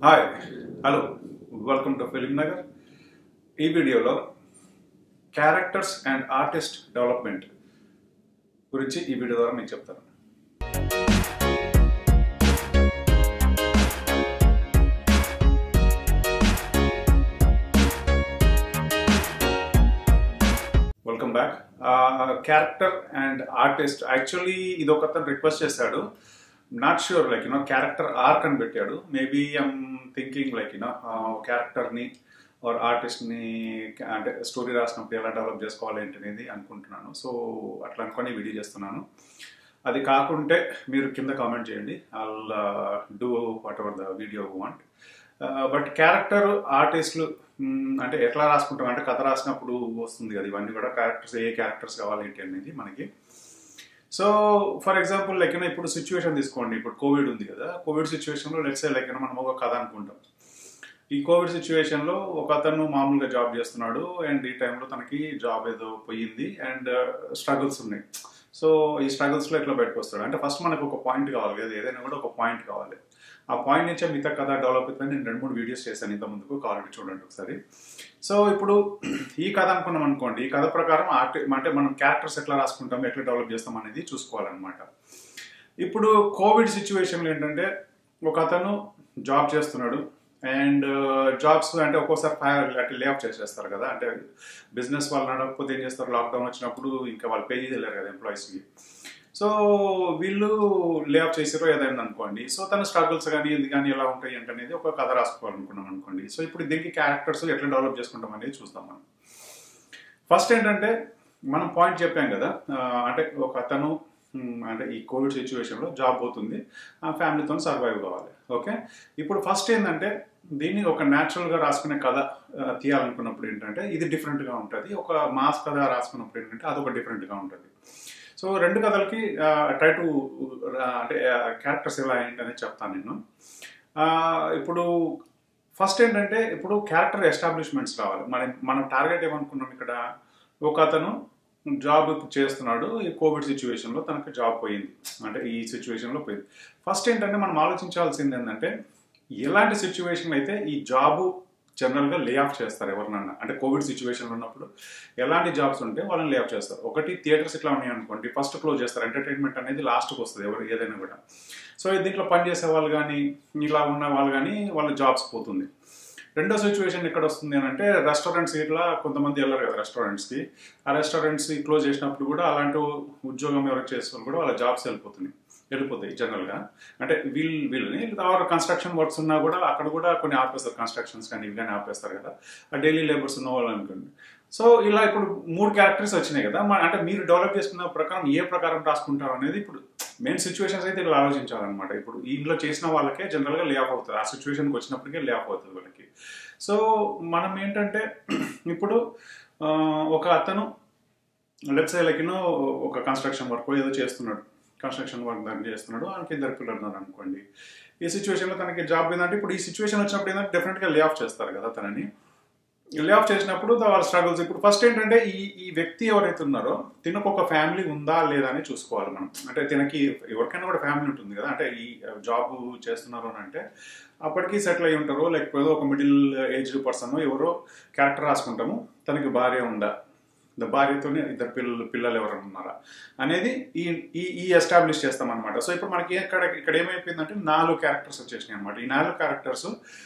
hi hello welcome to film Nagar ఈ వీడియోలో characters and artist development గురించి ఈ వీడియో ద్వారా మీకు చెప్తాను welcome back character and artist actually ఇది ఒక అతను రిక్వెస్ట్ చేశాడు not sure like you know character arc అని పెట్టాడు maybe I'm thinking like you know క్యారెక్టర్ని ఆర్ ఆర్టిస్ట్ని అంటే స్టోరీ రాసినప్పుడు ఎలా డెవలప్ చేసుకోవాలి ఏంటి అనేది అనుకుంటున్నాను సో అట్లా అనుకొని వీడియో చేస్తున్నాను అది కాకుంటే మీరు కింద కామెంట్ చేయండి I'll do whatever the video want but character ఆర్టిస్టులు అంటే ఎట్లా రాసుకుంటాం అంటే కథ రాసినప్పుడు వస్తుంది కదా ఇవన్నీ కూడా క్యారెక్టర్స్ ఏ క్యారెక్టర్స్ కావాలి ఏంటి అనేది మనకి సో ఫర్ ఎగ్జాంపుల్ లైక్ ఇప్పుడు సిచ్యువేషన్ తీసుకోండి ఇప్పుడు కోవిడ్ ఉంది కదా కోవిడ్ సిచ్యువేషన్లో లెట్స్ లైక్ మనం ఒక కథ అనుకుంటాం ఈ కోవిడ్ సిచ్యువేషన్లో ఒక అతను మామూలుగా జాబ్ చేస్తున్నాడు అండ్ ఈ టైంలో తనకి జాబ్ ఏదో పోయింది అండ్ స్ట్రగుల్స్ ఉన్నాయి సో ఈ స్ట్రగుల్స్లో ఎట్లా బయటకు వస్తాడు అంటే ఫస్ట్ మనకు ఒక పాయింట్ కావాలి కదా ఏదైనా కూడా ఒక పాయింట్ కావాలి ఆ పాయింట్ నుంచే మిగతా కథ డెవలప్ అవుతుంది నేను రెండు మూడు వీడియోస్ చేశాను ఇంత ముందుకు కావాలంటే చూడండి ఒకసారి సో ఇప్పుడు ఈ కథ అనుకున్నాం అనుకోండి ఈ కథ ప్రకారం ఆర్టి అంటే మనం క్యారెక్టర్స్ ఎట్లా రాసుకుంటాం ఎట్లా డెవలప్ చేస్తాం అనేది చూసుకోవాలన్నమాట ఇప్పుడు కోవిడ్ సిచ్యువేషన్లో ఏంటంటే ఒక అతను జాబ్ చేస్తున్నాడు అండ్ జాబ్స్ అంటే ఒక్కోసారి ఫైర్ అంటే లే ఆఫ్ చేసేస్తారు కదా అంటే బిజినెస్ వాళ్ళు నడకపోతే ఏం చేస్తారు లాక్డౌన్ వచ్చినప్పుడు ఇంకా వాళ్ళు పే చేయలేరు కదా ఎంప్లాయీస్కి సో వీళ్ళు లే ఆఫ్ చేసారో ఏదైనా అనుకోండి సో తన స్ట్రగుల్స్ కానీ ఇది కానీ ఎలా ఉంటాయి అంటే అనేది ఒక కథ రాసుకోవాలనుకున్నాం అనుకోండి సో ఇప్పుడు దీనికి క్యారెక్టర్స్ ఎట్లా డెవలప్ చేసుకుంటాం అనేది చూస్తాం మనం ఫస్ట్ ఏంటంటే మనం పాయింట్ చెప్పాం కదా అంటే ఒక అతను అంటే ఈ కోవిడ్ సిచ్యువేషన్లో జాబ్ పోతుంది ఆ ఫ్యామిలీతో సర్వైవ్ కావాలి ఓకే ఇప్పుడు ఫస్ట్ ఏంటంటే దీన్ని ఒక న్యాచురల్గా రాసుకునే కథ తీయాలనుకున్నప్పుడు ఏంటంటే ఇది డిఫరెంట్గా ఉంటుంది ఒక మాస్ కథ రాసుకున్నప్పుడు ఏంటంటే అదొక డిఫరెంట్గా ఉంటుంది సో రెండు కథలకి ట్రై టు అంటే క్యారెక్టర్స్ ఎలా ఏంటి అనేది చెప్తాను నేను ఇప్పుడు ఫస్ట్ ఏంటంటే ఇప్పుడు క్యారెక్టర్ ఎస్టాబ్లిష్మెంట్స్ రావాలి మన మనం టార్గెట్ ఏమనుకున్నాం ఇక్కడ ఒక అతను జాబ్ చేస్తున్నాడు ఈ కోవిడ్ సిచ్యువేషన్లో తనకు జాబ్ పోయింది అంటే ఈ సిచ్యువేషన్లో పోయింది ఫస్ట్ ఏంటంటే మనం ఆలోచించాల్సింది ఏంటంటే ఎలాంటి సిచ్యువేషన్ అయితే ఈ జాబు జనరల్గా లే ఆఫ్ చేస్తారు ఎవరినన్నా అంటే కోవిడ్ సిచ్యువేషన్లో ఉన్నప్పుడు ఎలాంటి జాబ్స్ ఉంటే వాళ్ళని లే ఆఫ్ చేస్తారు ఒకటి థియేటర్స్ ఇట్లా ఉన్నాయి అనుకోండి ఫస్ట్ క్లోజ్ చేస్తారు ఎంటర్టైన్మెంట్ అనేది లాస్ట్కి వస్తుంది ఎవరు ఏదైనా కూడా సో దీంట్లో పనిచేసే వాళ్ళు కానీ ఇలా ఉన్న వాళ్ళు కానీ వాళ్ళ జాబ్స్ పోతుంది రెండో సిచ్యువేషన్ ఎక్కడ వస్తుంది అని అంటే రెస్టారెంట్స్ ఇట్లా కొంతమంది వెళ్ళరు కదా రెస్టారెంట్స్కి ఆ రెస్టారెంట్స్ క్లోజ్ చేసినప్పుడు కూడా అలాంటి ఉద్యోగం ఎవరికి చేస్తున్నారు కూడా వాళ్ళ జాబ్స్ వెళ్ళిపోతున్నాయి వెళ్ళిపోతాయి జనరల్గా అంటే వీళ్ళు వీళ్ళని ఆర్ కన్స్ట్రక్షన్ వర్క్స్ ఉన్నా కూడా అక్కడ కూడా కొన్ని ఆపేస్తారు కన్స్ట్రక్షన్స్ కానీ ఇవి కానీ ఆపేస్తారు కదా ఆ డైలీ లేబర్స్ ఉన్న వాళ్ళు అనుకోండి సో ఇలా ఇప్పుడు మూడు క్యారెక్టర్స్ వచ్చినాయి కదా అంటే మీరు డెవలప్ చేసుకున్న ప్రకారం ఏ ప్రకారం రాసుకుంటారు అనేది ఇప్పుడు మెయిన్ సిచ్యువేషన్స్ అయితే ఇలా ఆలోచించాలన్నమాట ఇప్పుడు ఇంట్లో చేసిన వాళ్ళకే జనరల్గా లే ఆఫ్ అవుతుంది ఆ సిచ్యువేషన్కి వచ్చినప్పటికే లే ఆఫ్ అవుతుంది వాళ్ళకి సో మనం ఏంటంటే ఇప్పుడు ఒక అతను లెట్స్ లైక్ ఒక కన్స్ట్రక్షన్ వర్క్ ఏదో చేస్తున్నాడు కన్స్ట్రక్షన్ వర్క్ దాన్ని చేస్తున్నాడు ఆయనకి ఇద్దరు పిల్లలు ఉన్నారు అనుకోండి ఈ సిచ్యువేషన్లో తనకి జాబ్ ఏంటంటే ఇప్పుడు ఈ సిచ్యువేషన్ వచ్చినప్పుడు ఏంటంటే డెఫినెట్గా లే ఆఫ్ చేస్తారు కదా తనని లే ఆఫ్ చేసినప్పుడు వాళ్ళ స్ట్రగుల్స్ ఇప్పుడు ఫస్ట్ ఏంటంటే ఈ ఈ వ్యక్తి ఎవరైతే ఉన్నారో తినకు ఒక ఫ్యామిలీ ఉందా లేదా అని చూసుకోవాలి మనం అంటే తినకి ఎవరికైనా కూడా ఫ్యామిలీ ఉంటుంది కదా అంటే ఈ జాబ్ చేస్తున్నారు అని అంటే అప్పటికి సెటిల్ అయి ఉంటారు లేకపోతే ఒక మిడిల్ ఏజ్ పర్సన్ ఎవరో క్యారెక్టర్ రాసుకుంటాము తనకి భార్య ఉందా భార్యతోనే ఇద్దరు పిల్లలు పిల్లలు ఎవరైనా ఉన్నారా అనేది ఈ ఈ ఈ ఎస్టాబ్లిష్ చేస్తాం అనమాట సో ఇప్పుడు మనకి ఇక్కడ ఇక్కడ ఏమైపోయిందంటే నాలుగు క్యారెక్టర్స్ వచ్చేసినాయి అనమాట ఈ నాలుగు క్యారెక్టర్స్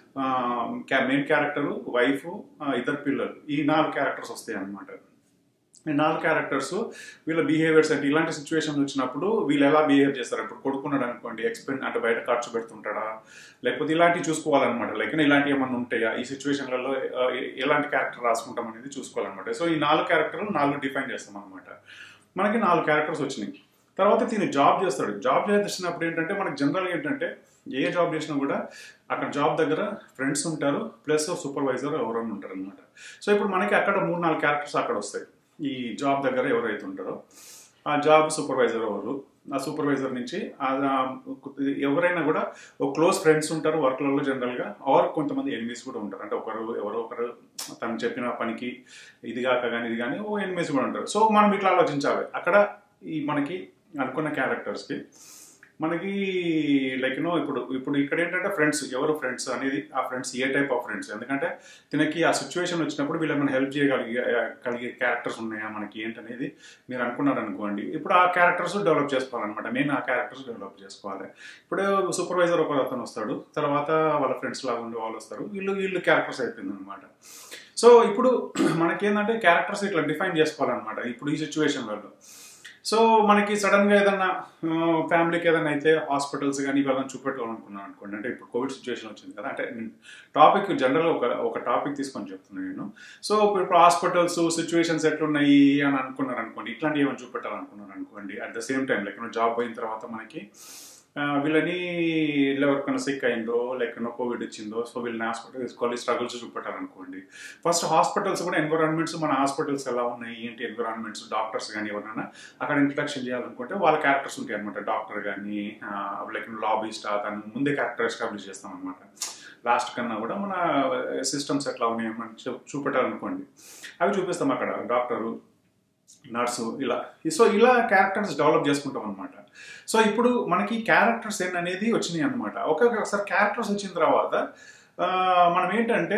మెయిన్ క్యారెక్టర్ వైఫ్ ఇద్దరు పిల్లలు ఈ నాలుగు క్యారెక్టర్స్ వస్తాయి అనమాట ఈ నాలుగు క్యారెక్టర్స్ వీళ్ళ బిహేవియర్స్ అంటే ఇలాంటి సిచ్యువేషన్ వచ్చినప్పుడు వీళ్ళు ఎలా బిహేవ్ చేస్తారు ఇప్పుడు కొడుకున్నాడు అనుకోండి ఎక్స్పెన్ అంటే బయట ఖర్చు పెడుతుంటాడా లేకపోతే ఇలాంటివి చూసుకోవాలన్నమాట లైక్ ఇలాంటివి ఏమన్నా ఉంటాయా ఈ సిచ్యువేషన్లలో ఎలాంటి క్యారెక్టర్ రాసుకుంటాం అనేది చూసుకోవాలన్నమాట సో ఈ నాలుగు క్యారెక్టర్లు నాలుగు డిఫైన్ చేస్తాం అనమాట మనకి నాలుగు క్యారెక్టర్స్ వచ్చినాయి తర్వాత దీన్ని జాబ్ చేస్తాడు జాబ్ చేసినప్పుడు ఏంటంటే మనకి జనరల్గా ఏంటంటే ఏ జాబ్ చేసినా కూడా అక్కడ జాబ్ దగ్గర ఫ్రెండ్స్ ఉంటారు ప్లస్ సూపర్వైజర్ ఎవరైనా ఉంటారు అనమాట సో ఇప్పుడు మనకి అక్కడ మూడు నాలుగు క్యారెక్టర్స్ అక్కడ వస్తాయి ఈ జాబ్ దగ్గర ఎవరైతే ఉంటారో ఆ జాబ్ సూపర్వైజర్ ఎవరు ఆ సూపర్వైజర్ నుంచి ఎవరైనా కూడా ఒక క్లోజ్ ఫ్రెండ్స్ ఉంటారు వర్క్లలో జనరల్గా ఆర్ కొంతమంది ఎనిమీస్ కూడా ఉంటారు అంటే ఒకరు ఎవరో ఒకరు తను చెప్పిన పనికి ఇది కాక కానీ ఇది కానీ ఓ ఎనిమీస్ కూడా ఉంటారు సో మనం ఇట్లా ఆలోచించాలి అక్కడ ఈ మనకి అనుకున్న క్యారెక్టర్స్కి మనకి లైక్ యూనో ఇప్పుడు ఇప్పుడు ఇక్కడ ఏంటంటే ఫ్రెండ్స్ ఎవరు ఫ్రెండ్స్ అనేది ఆ ఫ్రెండ్స్ ఏ టైప్ ఆఫ్ ఫ్రెండ్స్ ఎందుకంటే తినకి ఆ సిచ్యువేషన్ వచ్చినప్పుడు వీళ్ళకి మనం హెల్ప్ చేయగలిగే కలిగే క్యారెక్టర్స్ ఉన్నాయా మనకి ఏంటనేది మీరు అనుకున్నారు అనుకోండి ఇప్పుడు ఆ క్యారెక్టర్స్ డెవలప్ చేసుకోవాలన్నమాట నేను ఆ క్యారెక్టర్స్ డెవలప్ చేసుకోవాలి ఇప్పుడు సూపర్వైజర్ ఒక అతను వస్తాడు తర్వాత వాళ్ళ ఫ్రెండ్స్ లాగా ఉండే వాళ్ళు వస్తారు వీళ్ళు వీళ్ళు క్యారెక్టర్స్ అయిపోయింది అనమాట సో ఇప్పుడు మనకేంటంటే క్యారెక్టర్స్ ఇట్లా డిఫైన్ చేసుకోవాలన్నమాట ఇప్పుడు ఈ సిచ్యువేషన్లలో సో మనకి సడన్గా ఏదన్నా ఫ్యామిలీకి ఏదైనా అయితే హాస్పిటల్స్ కానీ ఇవాళ చూపెట్టాలనుకున్నాను అనుకోండి అంటే ఇప్పుడు కోవిడ్ సిచ్యువేషన్ వచ్చింది కదా అంటే టాపిక్ జనరల్ ఒక ఒక టాపిక్ తీసుకొని చెప్తున్నాను నేను సో ఇప్పుడు హాస్పిటల్స్ సిచ్యువేషన్స్ ఎట్లున్నాయి అని అనుకున్నారు అనుకోండి ఇట్లాంటివి ఏమైనా చూపెట్టాలనుకున్నారు అనుకోండి at the same time like job పోయిన తర్వాత మనకి ఆ, వీళ్ళని ఎవరికైనా సిక్ అయిందో లేకపోతే కోవిడ్ వచ్చిందో సో వీళ్ళని హాస్పిటల్ తీసుకోవాలి స్ట్రగుల్స్ చూపెట్టాలనుకోండి ఫస్ట్ హాస్పిటల్స్ కూడా ఎన్విరాన్మెంట్స్ మన హాస్పిటల్స్ ఎలా ఉన్నాయి ఏంటి ఎన్విరాన్మెంట్స్ డాక్టర్స్ కానీ ఎవరైనా అక్కడ ఇంట్రడక్షన్ చేయాలనుకుంటే వాళ్ళ క్యారెక్టర్స్ ఉంటాయి అనమాట డాక్టర్ కానీ లైక్ లాబీస్ట్ తను ముందే క్యారెక్టర్ ఎస్టాబ్లిష్ చేస్తాం అనమాట లాస్ట్ కన్నా కూడా మన సిస్టమ్స్ ఎట్లా ఉన్నాయి మనం చూ- చూపెట్టాలనుకోండి అవి చూపిస్తాం అక్కడ డాక్టరు నర్సు ఇలా సో ఇలా క్యారెక్టర్స్ డెవలప్ చేసుకుంటాం అనమాట సో ఇప్పుడు మనకి క్యారెక్టర్స్ ఏంటనేది వచ్చినాయి అనమాట ఒకసారి క్యారెక్టర్స్ వచ్చిన తర్వాత ఆ, మనం ఏంటంటే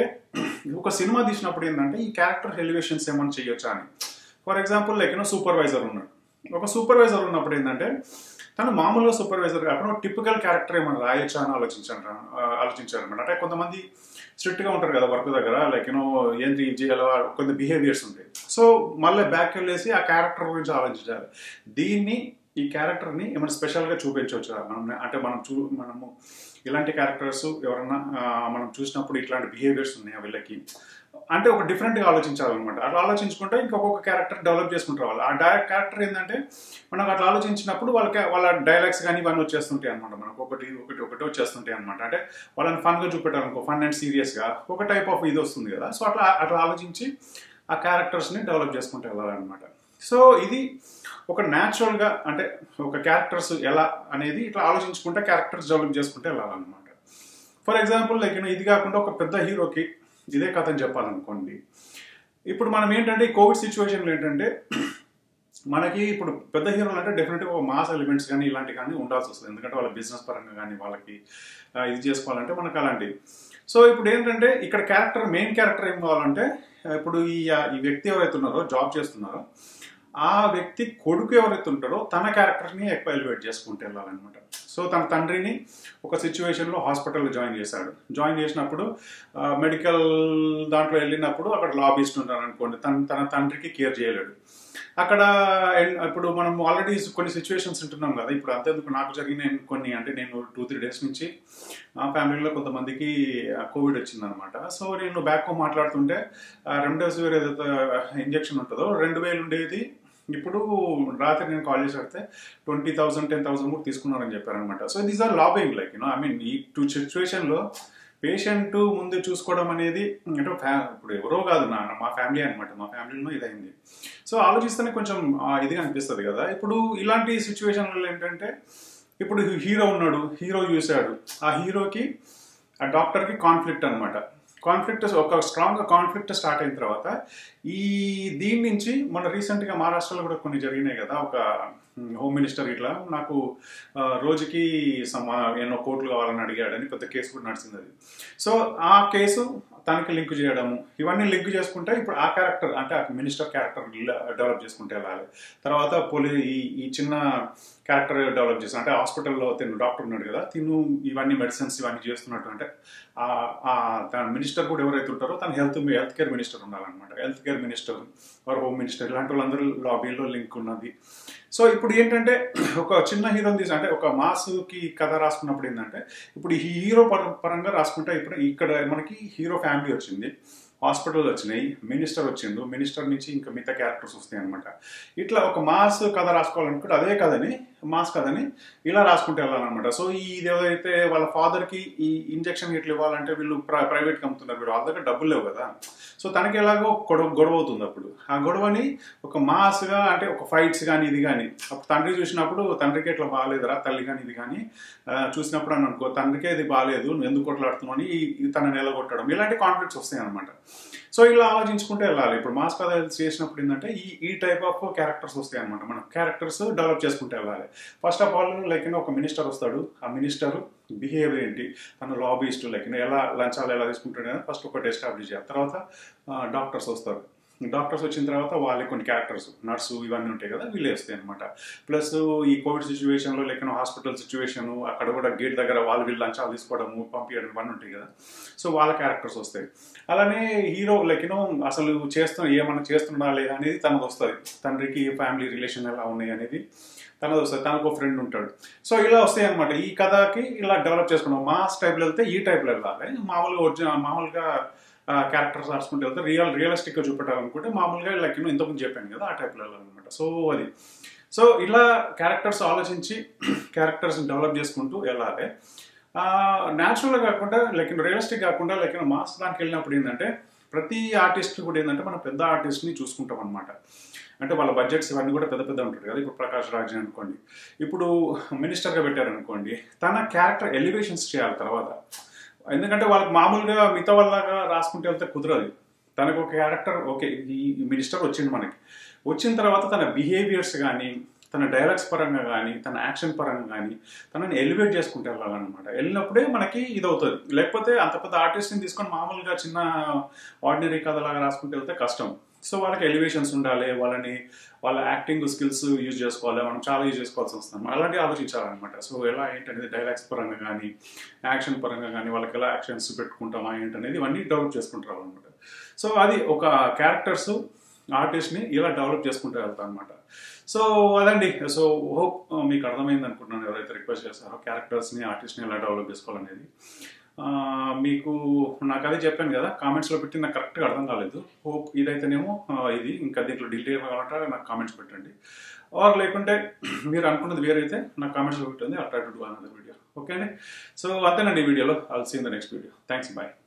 ఒక సినిమా తీసినప్పుడు ఏంటంటే ఈ క్యారెక్టర్ ఎలివేషన్స్ ఏమైనా చేయొచ్చా అని for example like you know supervisor ఉన్నాడు ఒక సూపర్వైజర్ ఉన్నప్పుడు ఏంటంటే తను మామూలుగా సూపర్వైజర్ కాకుండా టిపికల్ క్యారెక్టర్ ఏమైనా రాయొచ్చా అని ఆలోచించాను ఆలోచించారు అనమాట అంటే కొంతమంది స్ట్రిక్ట్గా ఉంటారు కదా వర్క్ దగ్గర లైక్ యూనో ఏంటి ఇది చేయాలో కొన్ని బిహేవియర్స్ ఉంటాయి సో మళ్ళీ బ్యాక్ వెళ్ళేసి ఆ క్యారెక్టర్ గురించి ఆలోచించాలి దీన్ని ఈ క్యారెక్టర్ని ఏమైనా స్పెషల్గా చూపించవచ్చు మనం అంటే మనం చూ మనము ఇలాంటి క్యారెక్టర్స్ ఎవరన్నా ఆ, మనం చూసినప్పుడు ఇట్లాంటి బిహేవియర్స్ ఉన్నాయా వీళ్ళకి అంటే ఒక డిఫరెంట్గా ఆలోచించాలన్నమాట అట్లా ఆలోచించుకుంటే ఇంకొక క్యారెక్టర్ డెవలప్ చేసుకుంటారు వాళ్ళు ఆ డైరెక్ట్ క్యారెక్టర్ ఏంటంటే మనకు అట్లా ఆలోచించినప్పుడు వాళ్ళకి వాళ్ళ డైలాగ్స్ కానీ ఇవన్నీ వచ్చేస్తుంటాయి అనమాట మనకు ఒకటి ఒకటి ఒకటి వచ్చేస్తుంటాయి అనమాట అంటే వాళ్ళని ఫన్గా చూపెట్టాలనుకో ఫన్ అండ్ సీరియస్గా ఒక టైప్ ఆఫ్ ఇది వస్తుంది కదా సో అట్లా అట్లా ఆలోచించి ఆ క్యారెక్టర్స్ని డెవలప్ చేసుకుంటూ వెళ్ళాలన్నమాట సో ఇది ఒక న్యాచురల్గా అంటే ఒక క్యారెక్టర్స్ ఎలా అనేది ఇట్లా ఆలోచించుకుంటే క్యారెక్టర్స్ డెవలప్ చేసుకుంటే వెళ్ళాలన్నమాట ఫర్ ఎగ్జాంపుల్ లైక్ ఇది కాకుండా ఒక పెద్ద హీరోకి ఇదే కథని చెప్పాలనుకోండి ఇప్పుడు మనం ఏంటంటే ఈ కోవిడ్ సిచ్యువేషన్లో ఏంటంటే మనకి ఇప్పుడు పెద్ద హీరోలు అంటే డెఫినెట్గా ఒక మాస్ ఎలిమెంట్స్ కానీ ఇలాంటి కానీ ఉండాల్సి వస్తుంది ఎందుకంటే వాళ్ళ బిజినెస్ పరంగా కానీ వాళ్ళకి ఆ, ఇది చేసుకోవాలంటే మనకు అలాంటివి సో ఇప్పుడు ఏంటంటే ఇక్కడ క్యారెక్టర్ మెయిన్ క్యారెక్టర్ ఏం కావాలంటే ఆ, ఇప్పుడు ఈ ఆ, ఈ వ్యక్తి ఎవరైతే ఉన్నారో జాబ్ చేస్తున్నారో ఆ వ్యక్తి కొడుకు ఎవరైతే ఉంటారో తన క్యారెక్టర్ని ఎక్కువ ఎలివేట్ చేసుకుంటూ వెళ్ళాలన్నమాట సో తన తండ్రిని ఒక సిచ్యువేషన్లో హాస్పిటల్లో జాయిన్ చేశాడు జాయిన్ చేసినప్పుడు మెడికల్ దాంట్లో వెళ్ళినప్పుడు అక్కడ లాబీస్ట్ ఉంటారు అనుకోండి తన తన తండ్రికి కేర్ చేయలేడు అక్కడ ఎన్- ఇప్పుడు మనం ఆల్రెడీ కొన్ని సిచ్యువేషన్స్ ఉంటున్నాం కదా ఇప్పుడు అంతేందుకు నాకు జరిగిన కొన్ని అంటే నేను టూ త్రీ డేస్ నుంచి మా ఫ్యామిలీలో కొంతమందికి కోవిడ్ వచ్చిందనమాట సో నేను బ్యాక్ హోమ్ మాట్లాడుతుంటే రెమ్డెసివిర్ ఏదైతే ఇంజెక్షన్ ఉంటుందో రెండు వేలు ఉండేది ఇప్పుడు రాత్రి నేను కాల్ చేసి అడితే ట్వంటీ థౌసండ్ టెన్ థౌసండ్ కూడా తీసుకున్నారని చెప్పారనమాట so these are lobbying like you know I mean ఈ టూ సిచ్యువేషన్లో పేషెంట్ ముందు చూసుకోవడం అనేది అంటే ఫ్యా ఇప్పుడు ఎవరో కాదు నా మా ఫ్యామిలీ అనమాట మా ఫ్యామిలీలో ఇదైంది సో ఆలోచిస్తేనే కొంచెం ఆ, ఇదిగా అనిపిస్తుంది కదా ఇప్పుడు ఇలాంటి సిచ్యువేషన్లలో ఏంటంటే ఇప్పుడు హీరో ఉన్నాడు హీరో చూశాడు ఆ హీరోకి ఆ డాక్టర్కి కాన్ఫ్లిక్ట్ అనమాట కాన్ఫ్లిక్ట్ ఒక స్ట్రాంగ్ కాన్ఫ్లిక్ట్ స్టార్ట్ అయిన తర్వాత ఈ దీని నుంచి మన రీసెంట్గా మహారాష్ట్రలో కూడా కొన్ని జరిగినాయి కదా ఒక హోమ్ మినిస్టర్ ఇట్లా నాకు ఆ, రోజుకి సమ ఎన్నో కోట్లు కావాలని అడిగాడని పెద్ద కేసు కూడా నడిచింది అది సో ఆ కేసు తనకి లింక్ చేయడము ఇవన్నీ లింక్ చేసుకుంటే ఇప్పుడు ఆ క్యారెక్టర్ అంటే ఆ మినిస్టర్ క్యారెక్టర్ డెవలప్ చేసుకుంటే వెళ్ళాలి తర్వాత పోలీ ఈ ఈ చిన్న క్యారెక్టర్ డెవలప్ చేస్తాను అంటే హాస్పిటల్లో తిను డాక్టర్ ఉన్నాడు కదా తిను ఇవన్నీ మెడిసిన్స్ ఇవన్నీ చేస్తున్నట్టు అంటే ఆ- ఆ తన మినిస్టర్ కూడా ఎవరైతే ఉంటారో తన హెల్త్ హెల్త్ కేర్ మినిస్టర్ ఉండాలన్నమాట health care minister or home minister ఇలాంటి వాళ్ళందరూ లాబీలో లింక్ ఉన్నది సో ఇప్పుడు ఏంటంటే ఒక చిన్న హీరోని తీసి అంటే ఒక మాస్కి కథ రాసుకున్నప్పుడు ఏంటంటే ఇప్పుడు ఈ హీరో పర- పరంగా రాసుకుంటే ఇప్పుడు ఇక్కడ మనకి హీరో ఫ్యామిలీ వచ్చింది హాస్పిటల్ వచ్చినాయి మినిస్టర్ వచ్చిండు మినిస్టర్ నుంచి ఇంకా మిగతా క్యారెక్టర్స్ వస్తాయి అనమాట ఇట్లా ఒక మాస్ కథ రాసుకోవాలనుకుంటే అదే కథని మాస్ కథని ఇలా రాసుకుంటూ వెళ్ళాలన్నమాట సో ఈ ఇది ఏదైతే వాళ్ళ ఫాదర్కి ఈ ఇంజెక్షన్ ఇట్లా ఇవ్వాలంటే వీళ్ళు ప్ర ప్రైవేట్కి అమ్ముతున్నారు వీళ్ళు వాళ్ళ దగ్గర డబ్బులు లేవు కదా సో తనకి ఎలాగో గొడవ గొడవ అవుతుంది అప్పుడు ఆ గొడవని ఒక మాస్గా అంటే ఒక ఫైట్స్ కానీ ఇది కానీ అప్పుడు తండ్రి చూసినప్పుడు తండ్రికి ఇట్లా బాగాలేదురా తల్లి కానీ ఇది కానీ ఆ, చూసినప్పుడు అని అనుకో తండ్రికే ఇది బాగాలేదు నువ్వు ఎందుకు కొట్లాడుతున్నావు అని ఈ- ఈ తనని నిలగొట్టడం ఇలాంటి కాన్ఫ్లిక్ట్స్ వస్తాయి అనమాట సో ఇలా ఆలోచించుకుంటే వెళ్ళాలి ఇప్పుడు మాస్ కథ చేసినప్పుడు ఏంటంటే ఈ ఈ టైప్ ఆఫ్ క్యారెక్టర్స్ వస్తాయి అనమాట మనం క్యారెక్టర్స్ డెవలప్ చేసుకుంటే వెళ్ళాలి ఫస్ట్ ఆఫ్ ఆల్ లైక్ ఒక మినిస్టర్ వస్తాడు ఆ మినిస్టర్ బిహేవియర్ ఏంటి తన లాబీస్ట్ లైక్ ఎలా లంచాలు ఎలా తీసుకుంటాడు ఫస్ట్ ఒకటి ఎస్టాబ్లిష్ చేయాలి తర్వాత డాక్టర్స్ వస్తారు డాక్టర్స్ వచ్చిన తర్వాత వాళ్ళకి కొన్ని క్యారెక్టర్స్ నర్సు ఇవన్నీ ఉంటాయి కదా వీళ్ళు వేస్తాయి అనమాట ప్లస్ ఈ కోవిడ్ సిచ్యువేషన్లో లైక్ హాస్పిటల్ సిచ్యువేషన్ అక్కడ కూడా గేట్ దగ్గర వాళ్ళు వీళ్ళు లంచాలు తీసుకోవడము పంపించడం ఇవన్నీ ఉంటాయి కదా సో వాళ్ళ క్యారెక్టర్స్ వస్తాయి అలానే హీరో లైక్ యూనో అసలు చేస్తున్న ఏమన్నా చేస్తున్నా లేదా అనేది తనకు వస్తుంది తండ్రికి ఫ్యామిలీ రిలేషన్ ఎలా ఉన్నాయి అనేది తనది వస్తుంది తనకు ఒక ఫ్రెండ్ ఉంటాడు సో ఇలా వస్తాయి అనమాట ఈ కథకి ఇలా డెవలప్ చేసుకున్నాం మాస్ టైప్లో వెళ్తే ఈ టైప్లో వెళ్ళాలి మామూలుగా ఒరిజినల్ మామూలుగా క్యారెక్టర్స్ రాసుకుంటే వెళ్తే రియల్ రియలిస్టిక్గా చూపెట్టాలనుకుంటే మామూలుగా లైక్ యూనో ఇంతకుముందు చెప్పాను కదా ఆ టైప్లో వెళ్ళాలన్నమాట సో అది సో ఇలా క్యారెక్టర్స్ ఆలోచించి క్యారెక్టర్స్ డెవలప్ చేసుకుంటూ వెళ్ళాలి న్యాచురల్గా కాకుండా లైక్ రియలిస్టిక్ కాకుండా లైక్ మాస్ దానికి వెళ్ళినప్పుడు ఏంటంటే ప్రతి ఆర్టిస్ట్ కూడా ఏంటంటే మనం పెద్ద ఆర్టిస్ట్ని చూసుకుంటాం అనమాట అంటే వాళ్ళ బడ్జెట్స్ ఇవన్నీ కూడా పెద్ద పెద్ద ఉంటుంది కదా ఇప్పుడు ప్రకాష్ రాజ్ అనుకోండి ఇప్పుడు మినిస్టర్గా పెట్టారనుకోండి తన క్యారెక్టర్ ఎలివేషన్స్ చేయాలి తర్వాత ఎందుకంటే వాళ్ళకి మామూలుగా మిగతా వాళ్ళగా రాసుకుంటే వెళ్తే కుదరదు తనకు ఒక క్యారెక్టర్ ఓకే ఈ మినిస్టర్ వచ్చింది మనకి వచ్చిన తర్వాత తన బిహేవియర్స్ కానీ తన డైలాగ్స్ పరంగా కానీ తన యాక్షన్ పరంగా కానీ తనని ఎలివేట్ చేసుకుంటూ వెళ్ళాలన్నమాట వెళ్ళినప్పుడే మనకి ఇది అవుతుంది లేకపోతే అంత పెద్ద ఆర్టిస్ట్ని తీసుకొని మామూలుగా చిన్న ఆర్డినరీ కథలాగా రాసుకుంటూ వెళ్తే కష్టం సో వాళ్ళకి ఎలివేషన్స్ ఉండాలి వాళ్ళని వాళ్ళ యాక్టింగ్ స్కిల్స్ యూజ్ చేసుకోవాలి మనం చాలా యూజ్ చేసుకోవాల్సి వస్తుంది అలాంటివి ఆలోచించాలన్నమాట సో ఎలా ఏంటనేది డైలాగ్స్ పరంగా కానీ యాక్షన్ పరంగా కానీ వాళ్ళకి ఎలా యాక్షన్స్ పెట్టుకుంటామా ఏంటనేది ఇవన్నీ డెవలప్ చేసుకుంటారు అనమాట సో అది ఒక క్యారెక్టర్స్ ఆర్టిస్ట్ని ఇలా డెవలప్ చేసుకుంటూ వెళ్తాం అనమాట సో అదండి సో హోప్ మీకు అర్థమైంది అనుకుంటున్నాను ఎవరైతే రిక్వెస్ట్ చేస్తారో క్యారెక్టర్స్ని ఆర్టిస్ట్ని ఎలా డెవలప్ చేసుకోవాలనేది మీకు నాకు అదే చెప్పాను కదా కామెంట్స్లో పెట్టి నాకు కరెక్ట్గా అర్థం కాలేదు హోప్ ఇదైతేనేమో ఇది ఇంకా దీంట్లో డీటెయిల్ కావాలంటే నాకు కామెంట్స్ పెట్టండి ఆర్ లేకుంటే మీరు అనుకున్నది వేరైతే నాకు కామెంట్స్లో పెట్టండి అట్లా to do another video okay అండి సో అంతేనండి ఈ వీడియోలో I'll see in the next video thanks bye